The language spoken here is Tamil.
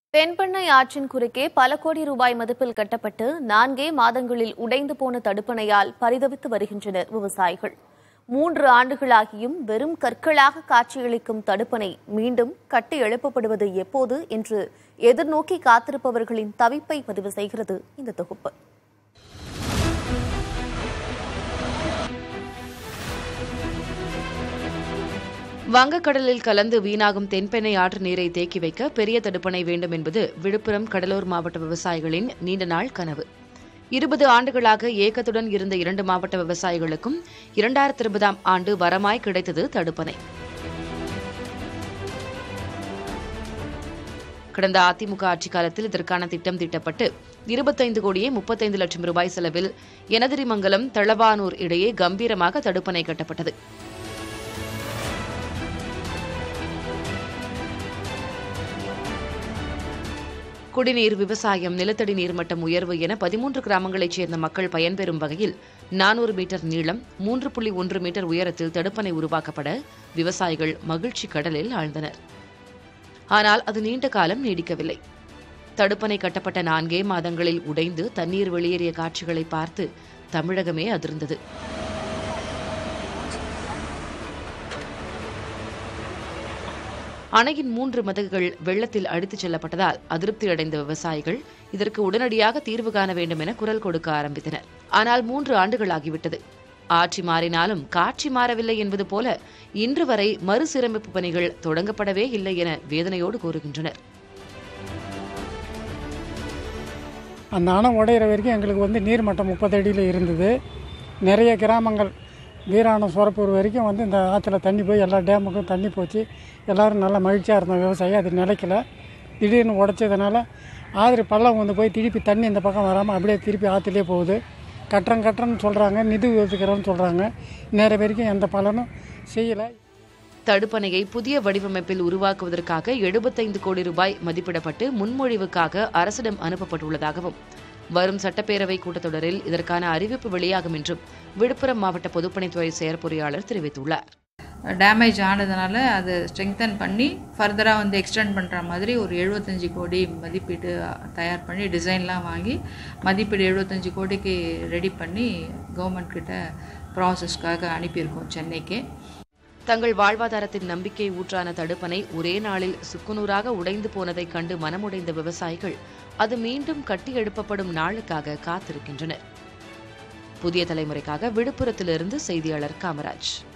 தென்பெண்ணை ஆற்றின் குறுக்கே பல கோடி ரூபாய் மதிப்பில் கட்டப்பட்டு நான்கே மாதங்களில் உடைந்து போன தடுப்பணையால் பரிதவித்து வருகின்றனர் விவசாயிகள் மூன்று ஆண்டுகளாகியும் வெறும் கற்களாக காட்சியளிக்கும் தடுப்பணை மீண்டும் கட்டி எழுப்பப்படுவது எப்போது என்று எதிர்நோக்கி காத்திருப்பவர்களின் தவிப்பை பதிவு செய்கிறது இந்த தொகுப்பு வங்கக்கடலில் கலந்து வீணாகும் தென்பெண்ணை ஆற்று நீரை தேக்கி வைக்க பெரிய தடுப்பணை வேண்டும் என்பது விழுப்புரம் கடலூர் மாவட்ட விவசாயிகளின் நீண்ட நாள் கனவு இருபது ஆண்டுகளாக ஏக்கத்துடன் இருந்த இரண்டு மாவட்ட விவசாயிகளுக்கும் இரண்டாயிரத்தி இருபதாம் ஆண்டு வரமாய் கிடைத்தது தடுப்பணை கடந்த அதிமுக ஆட்சிக் காலத்தில் இதற்கான திட்டம் தீட்டப்பட்டு இருபத்தைந்து கோடியே முப்பத்தைந்து லட்சம் ரூபாய் செலவில் எனதிரிமங்கலம் தளவானூர் இடையே கம்பீரமாக தடுப்பணை கட்டப்பட்டது குடிநீர் விவசாயம் நிலத்தடி நீர்மட்டம் உயர்வு என பதிமூன்று கிராமங்களைச் சேர்ந்த மக்கள் பயன்பெறும் வகையில் நானூறு மீட்டர் நீளம் மூன்று புள்ளி ஒன்று மீட்டர் உயரத்தில் தடுப்பணை உருவாக்கப்பட விவசாயிகள் மகிழ்ச்சி கடலில் ஆழ்ந்தனர் ஆனால் அது நீண்ட காலம் நீடிக்கவில்லை தடுப்பணை கட்டப்பட்ட நான்கே மாதங்களில் உடைந்து தண்ணீர் வெளியேறிய காட்சிகளை பார்த்து தமிழகமே அதிர்ந்தது அணையின் மூன்று மதகுகள் வெள்ளத்தில் அடித்துச் செல்லப்பட்டதால் அதிருப்தி அடைந்த விவசாயிகள் இதற்கு உடனடியாக தீர்வு காண வேண்டும் என குரல் கொடுக்க ஆரம்பித்தனர் ஆனால் மூன்று ஆண்டுகளாகிவிட்டது ஆட்சி மாறினாலும் காட்சி மாறவில்லை என்பது போல இன்று வரை மறுசீரமைப்பு பணிகள் தொடங்கப்படவே இல்லை என வேதனையோடு கூறுகின்றனர் அந்த அணை உடையிற வரைக்கும் எங்களுக்கு வந்து நீர்மட்டம் முப்பது அடியில் இருந்தது நிறைய கிராமங்கள் வீராணம் சுரப்பூர் வரைக்கும் வந்து இந்த ஆற்றுல தண்ணி போய் எல்லா டேமுக்கும் தண்ணி போச்சு எல்லோரும் நல்லா மகிழ்ச்சியாக இருந்தோம் விவசாயி அது நிலைக்கல திடீர்னு உடைச்சதுனால ஆதிரி பள்ளம் வந்து போய் திருப்பி தண்ணி இந்த பக்கம் வராமல் அப்படியே திருப்பி ஆற்றுலேயே போகுது கட்டுறோம் கட்டுறோன்னு சொல்கிறாங்க நிதி ஒதுக்குறோன்னு சொல்கிறாங்க நேர வரைக்கும் எந்த பலனும் செய்யலை தடுப்பணையை புதிய வடிவமைப்பில் உருவாக்குவதற்காக எழுபத்தைந்து கோடி ரூபாய் மதிப்பிடப்பட்டு முன்மொழிவுக்காக அரசிடம் அனுப்பப்பட்டுள்ளதாகவும் வரும் சட்டப்பேரவை கூட்டத்தொடரில் இதற்கான அறிவிப்பு வெளியாகும் என்றும் விழுப்புரம் மாவட்ட பொதுப்பணித்துறை செயற்பொறியாளர் தெரிவித்துள்ளார் டேமேஜ் ஆனதுனால அதை ஸ்ட்ரெங்தன் பண்ணி ஃபர்தராக வந்து எக்ஸ்டெண்ட் பண்ணுற மாதிரி ஒரு எழுபத்தஞ்சி கோடி மதிப்பீடு தயார் பண்ணி டிசைன்லாம் வாங்கி மதிப்பீடு எழுபத்தஞ்சி கோடிக்கு ரெடி பண்ணி கவர்மெண்ட் கிட்ட ப்ராசஸ்க்காக அனுப்பியிருக்கோம் சென்னைக்கு தங்கள் வாழ்வாதாரத்தின் நம்பிக்கை ஊற்றான தடுப்பணை ஒரே நாளில் சுக்குநூறாக உடைந்து போனதைக் கண்டு மனமுடைந்த விவசாயிகள் அது மீண்டும் கட்டி எழுப்பப்படும் நாளுக்காக காத்திருக்கின்றனர் புதிய தலைமுறைக்காக விழுப்புரத்திலிருந்து செய்தியாளர் காமராஜ்